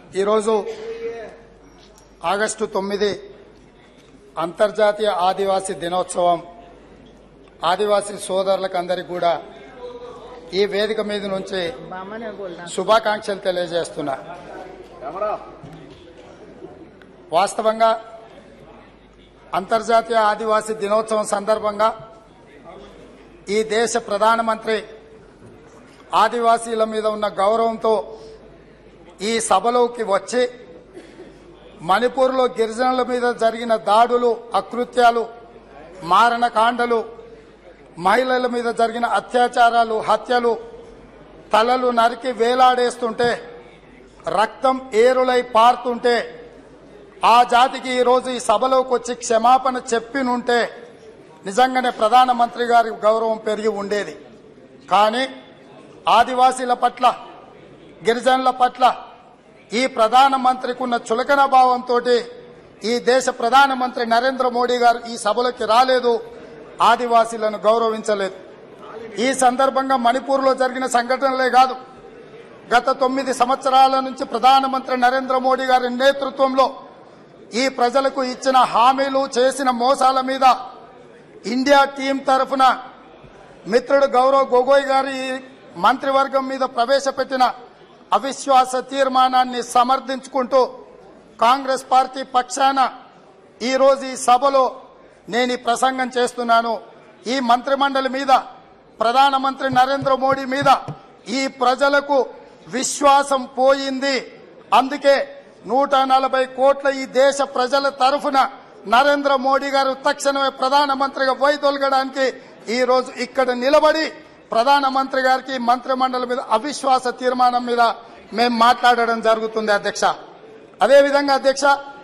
ఈరోజు ఆగస్టు తొమ్మిది అంతర్జాతీయ ఆదివాసీ దినోత్సవం ఆదివాసీ సోదరులకు అందరికీ కూడా ఈ వేదిక మీద నుంచి బామ్మనే బోల్నా శుభాకాంక్షలు తెలియజేస్తున్నా వాస్తవంగా అంతర్జాతీయ ఆదివాసీ దినోత్సవం సందర్భంగా ఈ దేశ ప్రధానమంత్రి ఆదివాసీల మీద ఉన్న గౌరవంతో ఈ సభలోకి వచ్చి మణిపూర్లో గిరిజనుల మీద జరిగిన దాడులు అకృత్యాలు మారణకాండలు మహిళల మీద జరిగిన అత్యాచారాలు హత్యలు తలలు నరికి వేలాడేస్తుంటే రక్తం ఏరులై పారుతుంటే ఆ జాతికి ఈరోజు ఈ సభలోకి వచ్చి క్షమాపణ చెప్పినుంటే నిజంగానే ప్రధానమంత్రి గారి గౌరవం పెరిగి ఉండేది కానీ ఆదివాసీల పట్ల గిరిజనుల పట్ల ఈ ప్రధానమంత్రికి ఉన్న చులకన భావంతో ఈ దేశ ప్రధానమంత్రి నరేంద్ర మోడీ గారు ఈ సభలోకి రాలేదు ఆదివాసీలను గౌరవించలేదు ఈ సందర్భంగా మణిపూర్లో జరిగిన సంఘటనలే కాదు గత తొమ్మిది సంవత్సరాల నుంచి ప్రధానమంత్రి నరేంద్ర మోడీ గారి నేతృత్వంలో ఈ ప్రజలకు ఇచ్చిన హామీలు చేసిన మోసాల మీద ఇండియా టీం తరఫున మిత్రుడు గౌరవ్ గొగోయ్ గారి మంత్రివర్గం మీద ప్రవేశపెట్టిన అవిశ్వాస తీర్మానాన్ని సమర్థించుకుంటూ కాంగ్రెస్ పార్టీ పక్షాన ఈ రోజు ఈ సభలో నేను ఈ ప్రసంగం చేస్తున్నాను ఈ మంత్రిమండలి మీద ప్రధానమంత్రి నరేంద్ర మోడీ మీద ఈ ప్రజలకు విశ్వాసం పోయింది అందుకే నూట నలభై కోట్ల ఈ దేశ ప్రజల తరఫున నరేంద్ర మోడీ గారు తక్షణమే ప్రధానమంత్రిగా వైదొలగడానికి ఈ రోజు ఇక్కడ నిలబడి ప్రధానమంత్రి గారికి మంత్రిమండలి మీద అవిశ్వాస తీర్మానం మీద మేము మాట్లాడడం జరుగుతుంది అధ్యక్ష అదేవిధంగా అధ్యక్ష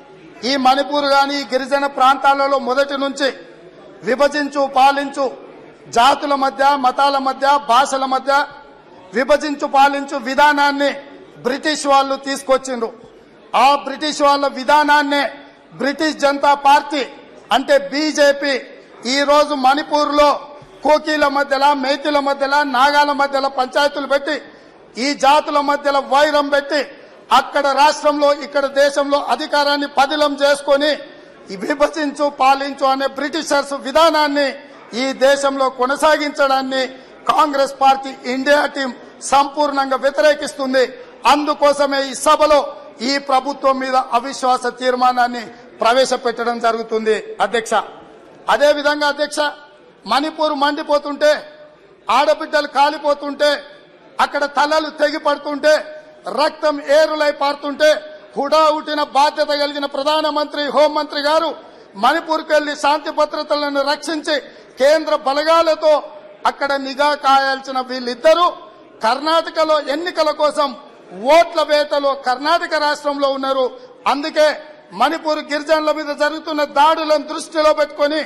ఈ మణిపూర్ గాని ఈ గిరిజన ప్రాంతాలలో మొదటి నుంచి విభజించు పాలించు జాతుల మధ్య మతాల మధ్య భాషల మధ్య విభజించు పాలించు విధానాన్ని బ్రిటిష్ వాళ్ళు తీసుకొచ్చిండ్రు ఆ బ్రిటిష్ వాళ్ళ విధానాన్నే బ్రిటిష్ జనతా పార్టీ అంటే బీజేపీ ఈ రోజు మణిపూర్ లో కోకీల మధ్యలో మేతిల మధ్యలో నాగాల మధ్యలో పంచాయతీలు పెట్టి ఈ జాతుల మధ్యలో వైరం పెట్టి అక్కడ రాష్ట్రంలో ఇక్కడ దేశంలో అధికారాన్ని పదిలం చేసుకొని ఈ విభజించు పాలించు అనే బ్రిటిషర్స్ విధానాన్ని ఈ దేశంలో కొనసాగించడాన్ని కాంగ్రెస్ పార్టీ ఇండియా టీం సంపూర్ణంగా వ్యతిరేకిస్తుంది అందుకోసమే ఈ సభలో ఈ ప్రభుత్వం మీద అవిశ్వాస తీర్మానాన్ని ప్రవేశపెట్టడం జరుగుతుంది అధ్యక్ష అదేవిధంగా అధ్యక్ష మణిపూర్ మండిపోతుంటే ఆడబిడ్డలు కాలిపోతుంటే అక్కడ తలలు తెగి పడుతుంటే రక్తం ఏరులై పారుతుంటే హుడాహుటిన బాధ్యత కలిగిన ప్రధానమంత్రి హోంమంత్రి గారు మణిపూర్కి వెళ్లి శాంతి భద్రతలను రక్షించి కేంద్ర బలగాలతో అక్కడ నిఘా కాయాల్సిన వీళ్ళిద్దరూ కర్ణాటకలో ఎన్నికల కోసం ఓట్ల వేటలో కర్ణాటక రాష్ట్రంలో ఉన్నారు అందుకే మణిపూర్ గిరిజనుల మీద జరుగుతున్న దాడులను దృష్టిలో పెట్టుకొని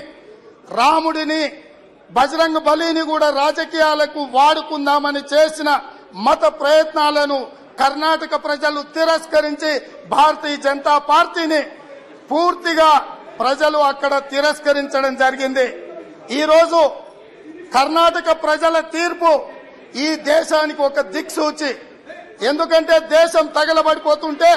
రాముడిని బజరంగ బలిని కూడా రాజకీయాలకు వాడుకుందామని చేసిన మత ప్రయత్నాలను కర్ణాటక ప్రజలు తిరస్కరించి భారతీయ జనతా పార్టీని పూర్తిగా ప్రజలు అక్కడ తిరస్కరించడం జరిగింది ఈ రోజు కర్ణాటక ప్రజల తీర్పు ఈ దేశానికి ఒక దిక్సూచి ఎందుకంటే దేశం తగలబడిపోతుంటే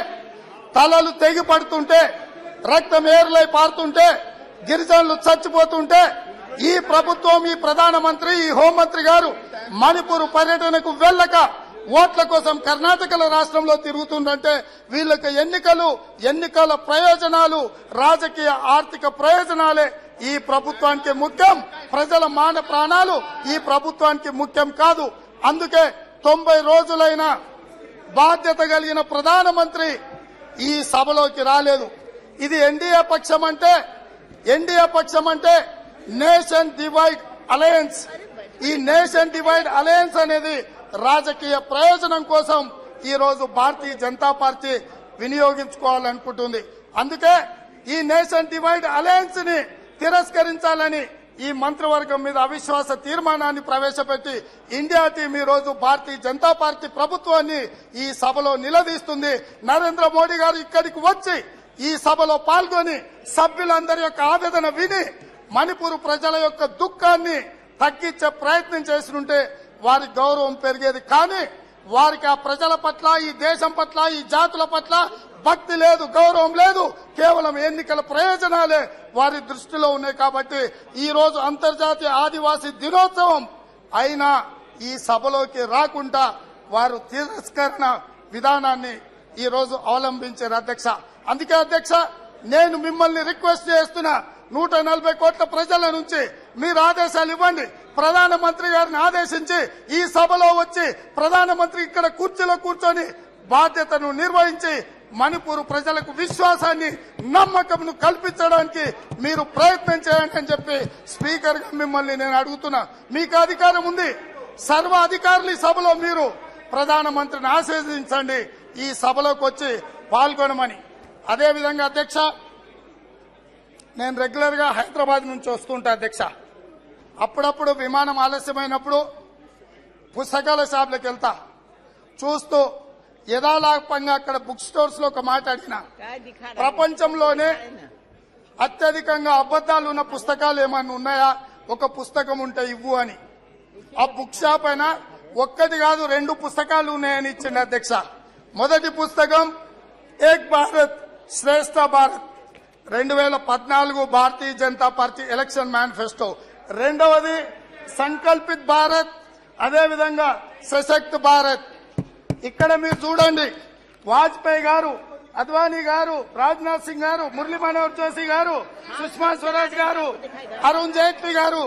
తలలు తెగి పడుతుంటే రక్తం ఏరులై పారుతుంటే గిరిజనులు చచ్చిపోతుంటే ఈ ప్రభుత్వం ఈ ప్రధానమంత్రి ఈ హోంమంత్రి గారు మణిపూర్ పర్యటనకు వెళ్ళక ఓట్ల కోసం కర్ణాటకల రాష్ట్రంలో తిరుగుతుందంటే వీళ్ళకి ఎన్నికలు ఎన్నికల ప్రయోజనాలు రాజకీయ ఆర్థిక ప్రయోజనాలే ఈ ప్రభుత్వానికి ముఖ్యం ప్రజల మాన ప్రాణాలు ఈ ప్రభుత్వానికి ముఖ్యం కాదు అందుకే తొంభై రోజులైన బాధ్యత కలిగిన ప్రధానమంత్రి ఈ సభలోకి రాలేదు ఇది ఎన్డీఏ పక్షం అంటే ఎన్డీఏ పక్షం అంటే నేషన్ డివైడ్ అలయన్స్ ఈ నేషన్ డివైడ్ అలయన్స్ అనేది రాజకీయ ప్రయోజనం కోసం ఈ రోజు భారతీయ జనతా పార్టీ వినియోగించుకోవాలనుకుంటుంది అందుకే ఈ నేషన్ డివైడ్ అలయన్స్ ని తిరస్కరించాలని ఈ మంత్రివర్గం మీద అవిశ్వాస తీర్మానాన్ని ప్రవేశపెట్టి ఇండియా టీం ఈ రోజు భారతీయ జనతా పార్టీ ప్రభుత్వాన్ని ఈ సభలో నిలదీస్తుంది నరేంద్ర మోడీ గారు ఇక్కడికి వచ్చి ఈ సభలో పాల్గొని సభ్యులందరి యొక్క ఆవేదన విని మణిపూర్ ప్రజల యొక్క దుఃఖాన్ని తగ్గించే ప్రయత్నం చేస్తుంటే వారి గౌరవం పెరిగేది కానీ వారికి ఆ ప్రజల పట్ల ఈ దేశం పట్ల ఈ జాతుల పట్ల భక్తి లేదు గౌరవం లేదు కేవలం ఎన్నికల ప్రయోజనాలే వారి దృష్టిలో ఉన్నాయి కాబట్టి ఈ రోజు అంతర్జాతీయ ఆదివాసీ దినోత్సవం అయినా ఈ సభలోకి రాకుండా వారు తిరస్కరణ విధానాన్ని ఈ రోజు అవలంబించారు అధ్యక్ష అందుకే అధ్యక్ష నేను మిమ్మల్ని రిక్వెస్ట్ చేస్తున్నా నూట నలభై కోట్ల ప్రజల నుంచి మీరు ఆదేశాలు ఇవ్వండి ప్రధానమంత్రి గారిని ఆదేశించి ఈ సభలో వచ్చి ప్రధానమంత్రి ఇక్కడ కుర్చీలో కూర్చొని బాధ్యతను నిర్వహించి మణిపూర్ ప్రజలకు విశ్వాసాన్ని నమ్మకంను కల్పించడానికి మీరు ప్రయత్నం చేయండి అని చెప్పి స్పీకర్ గా మిమ్మల్ని నేను అడుగుతున్నా మీకు అధికారం ఉంది సర్వ అధికారులు ఈ సభలో మీరు ప్రధానమంత్రిని ఆశీర్వదించండి ఈ సభలోకి వచ్చి పాల్గొనమని అదేవిధంగా అధ్యక్ష నేను రెగ్యులర్ గా హైదరాబాద్ నుంచి వస్తుంటా అధ్యక్ష అప్పుడప్పుడు విమానం ఆలస్యమైనప్పుడు పుస్తకాల షాప్లకు వెళ్తా చూస్తూ యథాలాపంగా అక్కడ బుక్ స్టోర్స్ లో ఒక మాట అడిగిన काय दिखा रहा ప్రపంచంలోనే है ना అత్యధికంగా అబద్దాలు ఉన్న పుస్తకాలు ఏమన్నా ఉన్నాయా ఒక పుస్తకం ఉంటే ఇవ్వు అని ఆ బుక్ షాప్ అయినా ఒక్కటి కాదు రెండు పుస్తకాలు ఉన్నాయని ఇచ్చింది అధ్యక్ష మొదటి పుస్తకం ఏక్ భారత్ శ్రేష్ఠ భారత్ రెండు వేల పద్నాలుగు Bharatiya Janata party election manifesto రెండవది సంకల్పిత్ భారత్ అదేవిధంగా సశక్త్ భారత్ ఇక్కడ మీరు చూడండి వాజ్పేయి గారు అద్వానీ గారు రాజ్నాథ్ సింగ్ గారు మురళీ మనోహర్ జోషి గారు సుష్మా స్వరాజ్ గారు అరుణ్ జైట్లీ గారు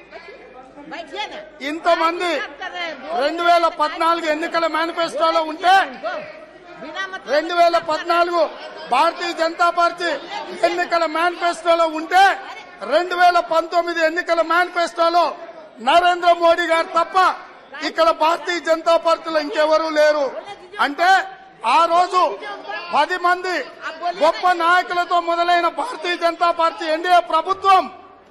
बैठिए ना ఇంతమంది बात कर रहे हैं बोल రెండు వేల పద్నాలుగు ఎన్నికల మేనిఫెస్టోలో ఉంటే उनको बिना मतलब రెండు వేల పద్నాలుగు భారతీయ జనతా పార్టీ ఎన్నికల మేనిఫెస్టోలో ఉంటే రెండు వేల పంతొమ్మిది ఎన్నికల మేనిఫెస్టోలో నరేంద్ర మోడీ గారు తప్ప ఇక్కడ భారతీయ జనతా పార్టీలో ఇంకెవరూ లేరు అంటే ఆ రోజు పది మంది గొప్ప నాయకులతో మొదలైన భారతీయ జనతా పార్టీ ఎన్డీఏ ప్రభుత్వం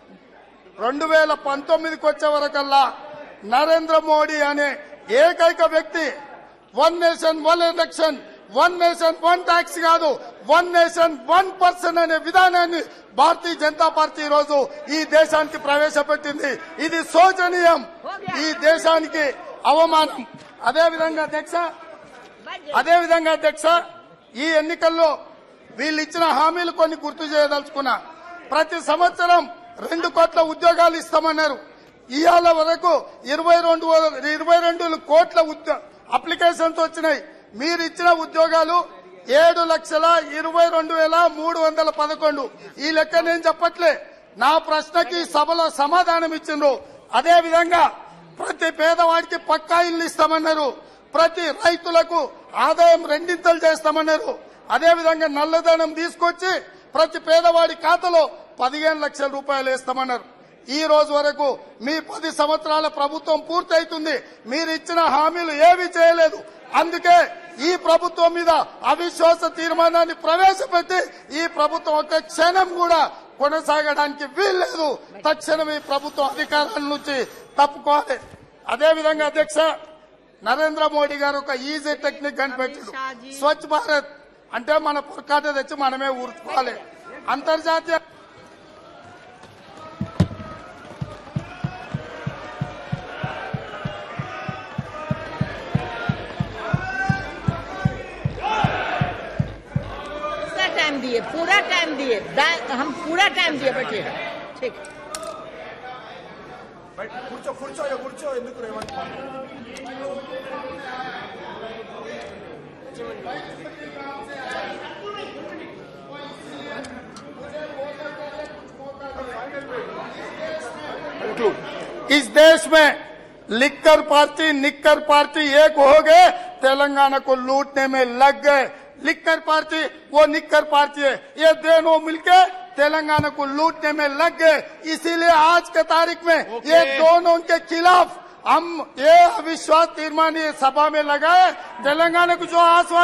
రెండు వేల పంతొమ్మిదికి వచ్చే వరకల్లా నరేంద్ర మోడీ అనే ఏకైక వ్యక్తి one nation one election one nation one tax కాదు వన్ నేషన్ వన్ పర్సన్ అనే విధానాన్ని భారతీయ జనతా పార్టీ ఈ రోజు ఈ దేశానికి ప్రవేశపెట్టింది ఇది శోచనీయం ఈ దేశానికి అవమానం అదేవిధంగా అధ్యక్ష बैठ అదే విధంగా అధ్యక్ష ఈ ఎన్నికల్లో వీళ్ళు ఇచ్చిన హామీలు కొన్ని గుర్తు చేయదలుచుకున్నా ప్రతి సంవత్సరం రెండు కోట్ల ఉద్యోగాలు ఇస్తామన్నారు ఇవాళ వరకు ఇరవై రెండు ఇరవై రెండు కోట్ల ఉద్యో అప్లికేషన్స్ వచ్చినాయి మీరు ఇచ్చిన ఉద్యోగాలు ఏడు లక్షల ఇరవై రెండు వేల మూడు వందల పదకొండు ఈ లెక్క నేను చెప్పట్లే నా ప్రశ్నకి సభలో సమాధానం ఇచ్చిండ్రు అదే విధంగా ప్రతి పేదవాడికి పక్కా ఇల్లు ఇస్తామన్నారు ప్రతి రైతులకు ఆదాయం రెండింతలు చేస్తామన్నారు అదేవిధంగా నల్లధనం తీసుకొచ్చి ప్రతి పేదవాడి ఖాతాలో పదిహేను లక్షల రూపాయలు వేస్తామన్నారు ఈ రోజు వరకు మీ పది సంవత్సరాల ప్రభుత్వం పూర్తయితుంది మీరు ఇచ్చిన హామీలు ఏమీ చేయలేదు అందుకే ఈ ప్రభుత్వం మీద అవిశ్వాస తీర్మానాన్ని ప్రవేశపెట్టి ఈ ప్రభుత్వం ఒక క్షణం కూడా కొనసాగడానికి వీల్లేదు తక్షణం ఈ ప్రభుత్వం అధికారాల నుంచి తప్పుకోవాలి అదేవిధంగా అధ్యక్ష నరేంద్ర మోడీ గారు ఒక ఈజీ టెక్నిక్ కనిపెట్టాడు స్వచ్ఛ భారత్ అంటే మన పొరకాట తెచ్చి మనమే ఊరుకోవాలి అంతర్జాతీయ पूरा टाइम दिए पूरा टाइम दिए दा- हम पूरा टाइम दिए बैठिए ठीक బయట కూర్చో కూర్చో కూర్చో ఎందుకు రేవంత్ इस देश में लिक्कर पार्टी निक्कर पार्टी एक हो गए तेलंगाना को लूटने में लग गए लिक्कर पार्टी वो निक्कर पार्टी है ये दोनों मिलके तेलंगाना को लूटने में लग गए इसीलिए आज के तारीख में ये दोनों के खिलाफ हम ये अविश्वास तीर्मान ये सभा में लगाए तेलंगाना को जो आश्वासन